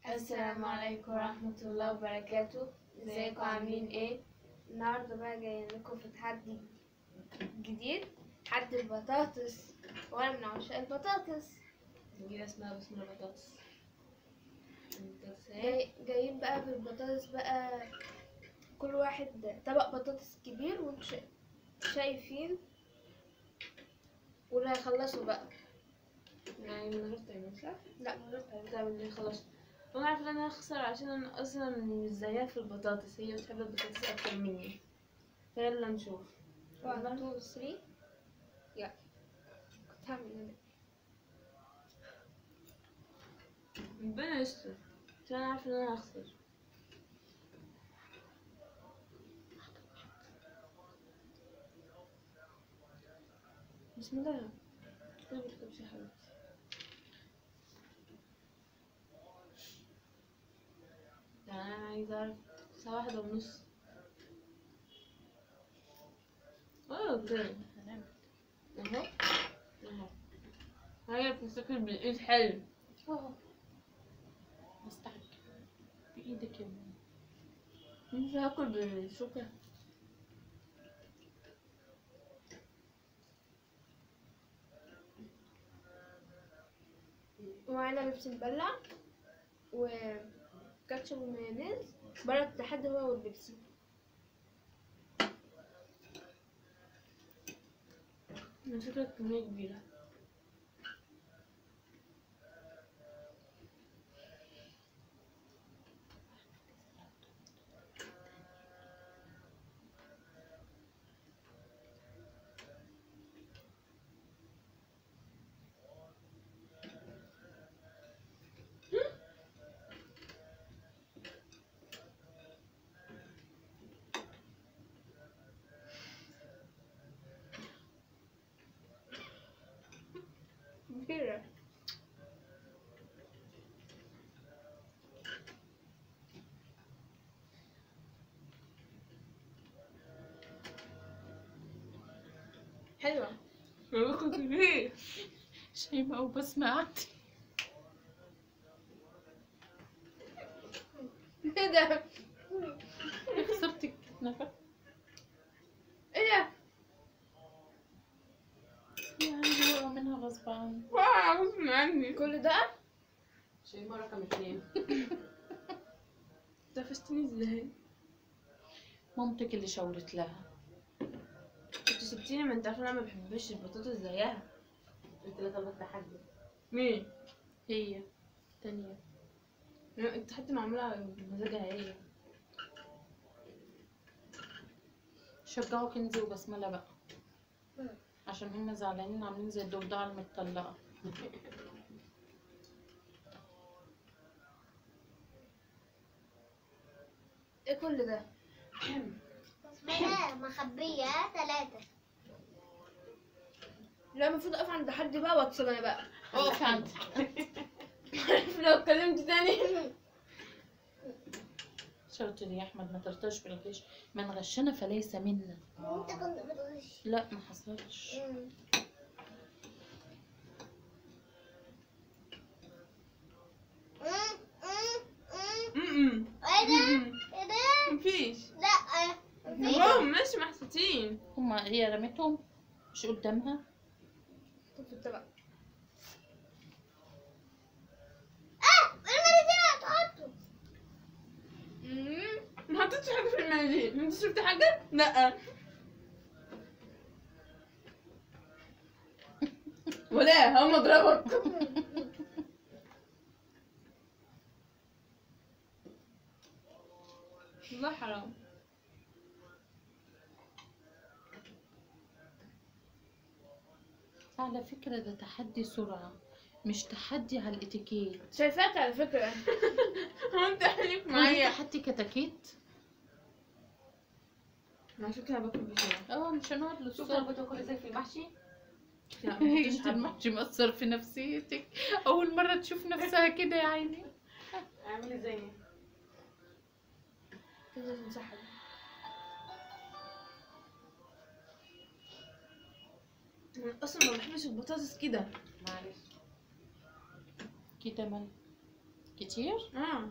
السلام عليكم ورحمة الله وبركاته ازيكم عاملين ايه؟ النهارده بقى جايين لكم في تحدي جديد تحدي البطاطس وانا من عشاق البطاطس نجيب اسمها بسم الله بطاطس البطاطس ايه؟ جاي جايين بقى بالبطاطس بقى كل واحد طبق بطاطس كبير وانتوا شا- شايفين واللي هيخلصوا بقى يعني من غير تايمر صح؟ لا من غير تايمر. طب اللي خلص وانا عارفة ان انا هخسر عشان انا اصلا مش زيها في البطاطس هي بتحب البطاطس اكتر مني فيلا نشوف 1 2 3 يلا كنت هعمل انا ربنا يستر عشان انا عارفة ان انا هخسر بسم الله كده بتكبش يا حبيبتي يعني انا عايزة اعرف الساعة واحدة ونص اه كده اهو اهو هي بتمسكي بالايد حلو أهو. مستعجل بإيدك يا ماما مش هاكل بالشوكة ومعانا بيبسي مبلع وكاتشب ومايونيز بره التحدي هو والبيبسي من فكرة كمية كبيرة كبيرة حلوة باكل كتير شيماء وبسمة عندي ايه ده؟ خسرت نفس ايه ده؟ يعني وقع منها غصب عني واو غصب عني كل ده؟ شيماء رقم اتنين قفشتني ازاي؟ مامتك اللي شاورت لها انت سبتيني ما انت عارفة انا ما بحبش البطاطس زيها انت اللي طلبت تحدي مين؟ هي تانية انت حتى معمولة بمزاجها هي شجعوا كنزي وبسملة بقى مم. عشان هما زعلانين عاملين زي الضفدعة المتطلقة ايه كل ده؟ بسملة مخبية ثلاثة لا المفروض اقف عند حد بقى واكسب انا بقى اقف عند لو اتكلمت تاني شاطر يا احمد ما ترتاش بالغش من غشنا فليس منا انت كنت بتغش لا ما حصلش مم. مم، مم، مم. امم ايه ده؟ ايه ده؟ مفيش لا مفيش. واو مش محسوسين هما هي رمتهم مش قدامها طب انت بقى اه المرتين هتحطوا مم. ما حطيتش حاجة في المناديل انت شفتي حاجة؟ لا ولا هقوم اضربك والله حرام على فكرة ده تحدي سرعة مش تحدي على الاتيكيت شايفاك على فكرة هو انت حليف معايا معايا تحدي كتاكيت على فكرة أنا باكل بسرعة اه مش هنقعد شوف للصبح انا كنت باكل ازاي في المحشي لا ما كنتش انت حابة. المحشي مأثر في نفسيتك أول مرة تشوف نفسها كده يا عيني اعمل ازاي كده تنسحب أنا اصلا ما بحبش البطاطس كده معلش كده من كتير اه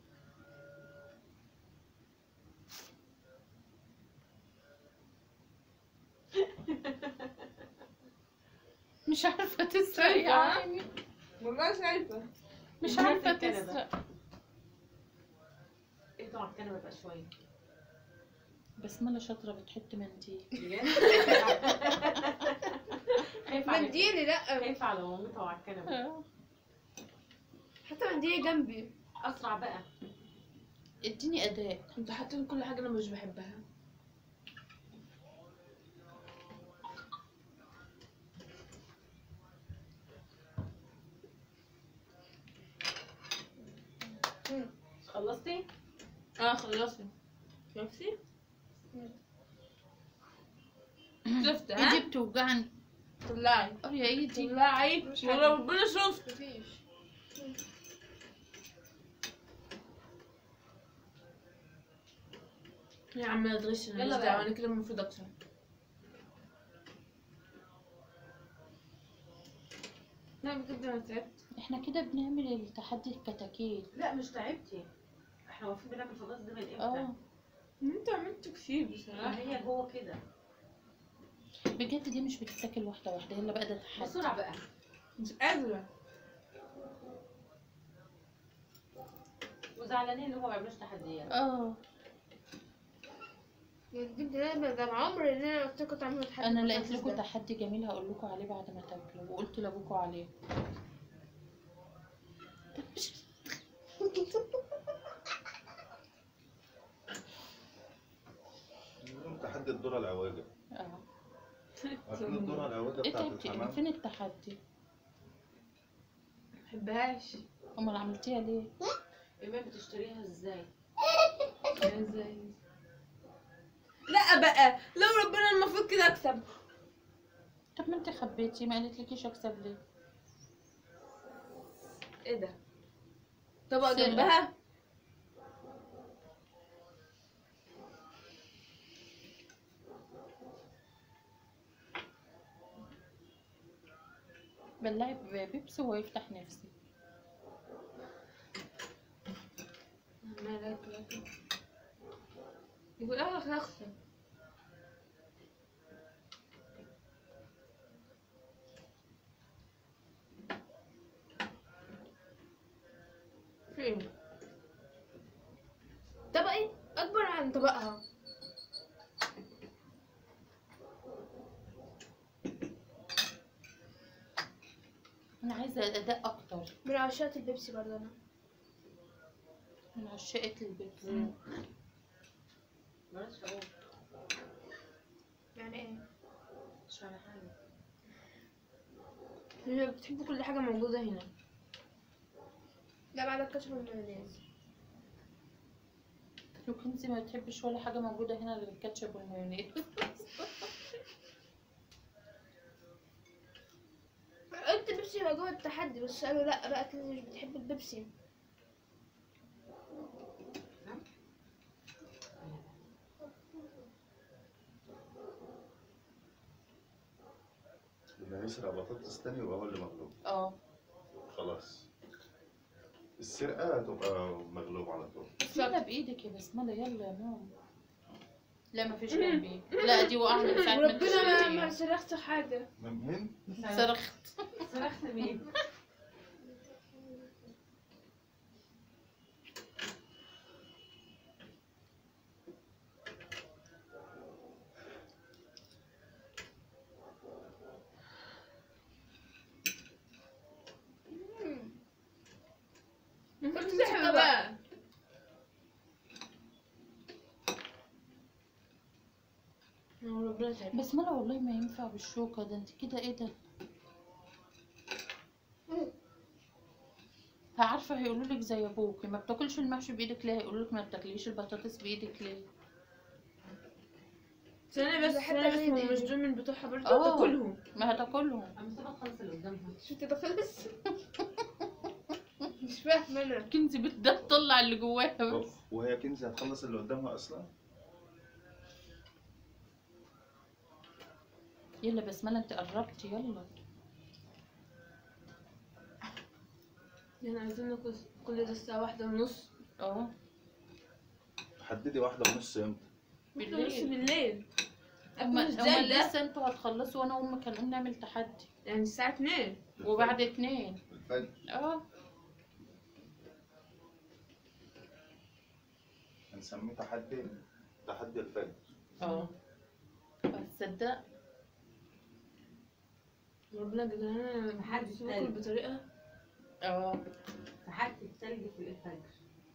مش عارفة تسرق يا شايفة؟ عيني والله شايفة مش نزلت عارفة الكنبة. تسرق انتوا على الكنبه بقى شويه بسملة شاطرة بتحط منديل بجد خايفه على منديلي لا خايفه على مامتها وعلى الكنبه آه. حتى منديلي جنبي اسرع بقى اديني اداء انت حاطين كل حاجة انا مش بحبها خلصتي اه خلصت شفتي؟ شفت ايدي ها؟ بتوجعني طلعي اه يا ايدي طلعي مش والله حاجة. ربنا شفت مفيش يا عم لا تغش انا يلا ماليش بقى. دعوة انا كده المفروض اكسب لا بجد انا تعبت احنا كده بنعمل التحدي الكتاكيت لا مش تعبتي احنا المفروض بنعمل فضلات ده من امتى اه انت عملت كتير بصراحة هي جوه كده بجد دي مش بتتاكل واحدة واحدة يلا بقى ده تحدي بسرعه بقى مش قادرة وزعلانين اللي هم ما بيعملوش تحديات اه يا دي ده ده عمري ان انا قلت لكم تعملوا تحدي انا البطاطس لقيت لكم ده. تحدي جميل هقول لكم عليه بعد ما تاكلوا وقلت لابوكوا عليه اليوم تحدي الذرة العواجة اه عارفين الذرة العواجة ايه بتاعت تعبتي الحمام فين التحدي محبهاش امال عملتيها ليه ايمان بتشتريها ازاي ازاي لا بقى لو ربنا المفروض كده اكسب طب ما انت خبيتي ما قالتلكيش اكسب ليه ايه ده طبق سرقة. جنبها بنلعب بيبسي وهو يفتح نفسي عمالة اكل اكل يقول اه اخسر فين طبقي اكبر عن طبقها انا عايزه اداء اكتر من عشاق البيبسي برضه انا من عشاقة البيبسي مالهاش اقول يعني ايه مش على حاجه هي بتحب كل حاجة موجودة هنا ده بعد الكاتشب والمايونيز لو كنتي ما بتحبش ولا حاجه موجوده هنا غير الكاتشب والمايونيز قلت بيبسي يبقى جوه التحدي بس قالوا لا بقى كده مش بتحب البيبسي اللي هيسرق بطاطس تاني يبقى هو اللي مغلوب اه خلاص السرقة هتبقى مغلوب على طول يلا بايدك يا بسمله يلا يا ماما لا ما فيش جنبي لا دي وقعت من ساعه ما انت وربنا ما ما شلتيها. صرخت حاجه من مين؟ صرخت صرخت مين المفروض قلت تسحب طبق. بقى هو ربنا تعب بسمله والله ما ينفع بالشوكه ده انت كده ايه ده عارفه هيقولوا لك زي ابوك ما بتاكلش المحشي بايدك ليه هيقولوا لك ما بتاكليش البطاطس بايدك ليه ثانية بس بحب ثانية بس أعمل هم إيه؟ مش دول من بتوعها برضه آه. تاكلهم ما هتاكلهم اما سيبها تخلص اللي قدامها شفت ده خلص مش فاهمه انا كنتي بتده تطلع اللي جواها طب بس وهي كنزي هتخلص اللي قدامها أصلا؟ يلا بسمله انت قربتي يلا يعني عايزين ناكل كل ده الساعة واحدة ونص اه حددي واحدة ونص امتى واحدة ونص بالليل بالليل هما أكل هما ازاي ده؟ لسه انتوا هتخلصوا وانا وامي كان نعمل تحدي يعني الساعة اتنين وبعد اتنين الفجر اه هنسميه تحدي تحدي الفجر اه بس صدق ربنا جدعان محدش باكل تاني. بطريقة اه تحدي التلج في الفجر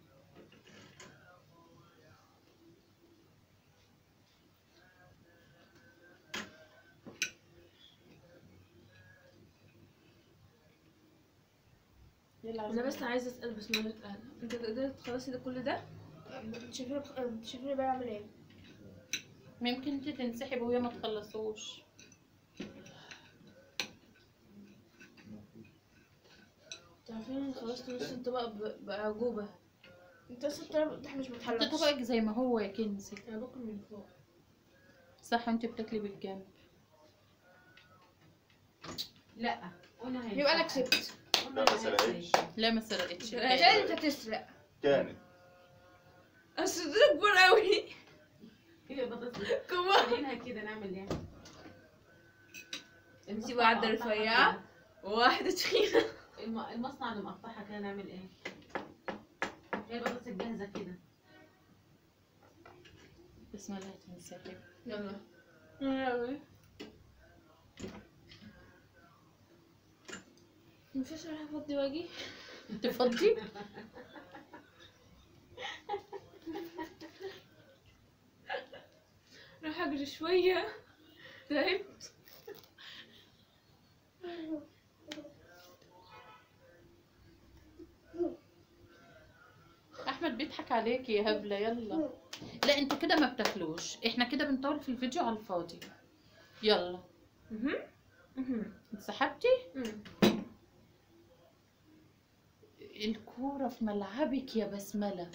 يلا أنا بس عايزة أسأل بس مرة أهل أنت تقدري تخلصي ده كل ده؟ انت شايفيني انت شايفيني بعمل ايه ممكن انت تنسحب وهي ما تخلصوش تعرفين إني خلصت نص الطبق ب- بأعجوبة انت اصلا الطلب بتاعك مش انت متحلقش طبقك زي ما هو يا كنزي أنا باكل من فوق صح انت بتاكلي بالجنب لا قلنا هينفع. يبقى انا كسبت قلنا لا ما هينفع. سرقتش لا ما سرقتش لا، عشان انت تسرق كانت أصل ده كبير أوي هي بطاطس كبار خلينا كده نعمل ايه انتي واحدة المصنع رفيعة مقطعها وواحدة تخينة كده. الم- المصنع اللي مقطعها كده نعمل ايه هي البطاطس الجاهزة كده بسم الله تنسحب يلا يلا مفيش راح افضي واجي تفضي راح اجري شوية تعبت احمد بيضحك عليكي يا هبله يلا لا انتوا كده ما بتاكلوش احنا كده بنطول في الفيديو على الفاضي يلا مهم. مهم. انسحبتي مم. الكوره في ملعبك يا بسمله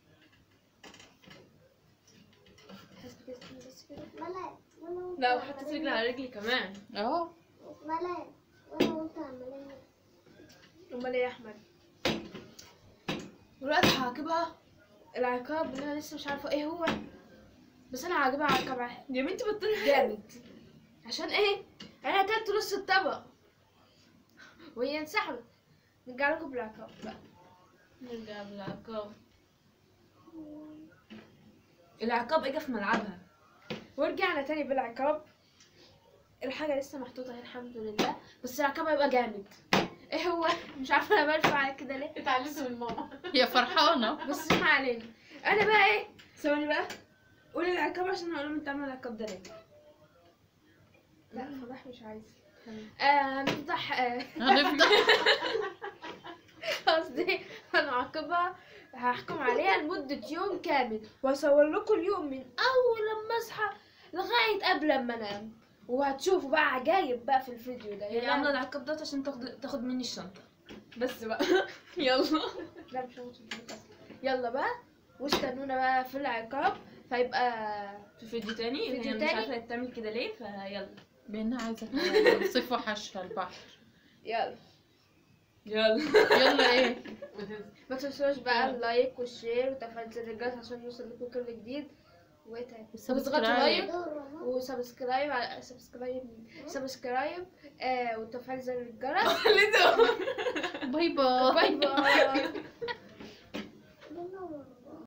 ملاك وانا وانت لا وحطيت عمالين- رجلي على رجلي كمان اه ملاك وانا وانت عمالين امال ايه يا احمد دلوقتي هعاقبها العقاب اللي انا لسه مش عارفه ايه هو بس انا هعاقبها عقاب واحد يا بنتي بطلي جامد عشان ايه انا اكلت نص الطبق وهي انسحبت نرجع لكم بالعقاب بقى نرجع بالعقاب العقاب اجى في ملعبها ورجعنا تاني بالعقاب الحاجة لسه محطوطة اهي الحمد لله بس العقاب هيبقى جامد ايه هو مش عارفة انا برفع كده ليه اتعلمت من ماما يا فرحانه بس ما علينا انا بقى ايه ثواني بقى قولي العقاب عشان هقول لهم انت عامل العقاب ده ليه لا فضح مش عايز آه هنفضح آه هنفضل قصدي هنعاقبها هحكم عليها لمدة يوم كامل واصور لكم اليوم من اول لما اصحى لغاية قبل ما انام وهتشوفوا بقى عجايب بقى في الفيديو ده هي يا عامله لهوي. العقاب ده عشان تاخد تاخد مني الشنطه بس بقى يلا لا مش هاخد الفيديو أصلاً. يلا بقى واستنونا بقى في العقاب فيبقى في فيديو تاني فيديو هي مش تاني؟ عارفه هي بتعمل كده ليه فيلا بينا عايزه صيف وحشره البحر يلا يلا يلا ايه ما تنسى. ما تنسوش بقى اللايك والشير وتفعيل زر الجرس عشان يوصل لكم كل جديد وايه تاني والسبسكرايب. وتضغطوا لايك دور وسبسكرايب على سبسكرايب سبسكرايب آه وتفعيل زر الجرس ليه ده باي باي باي باي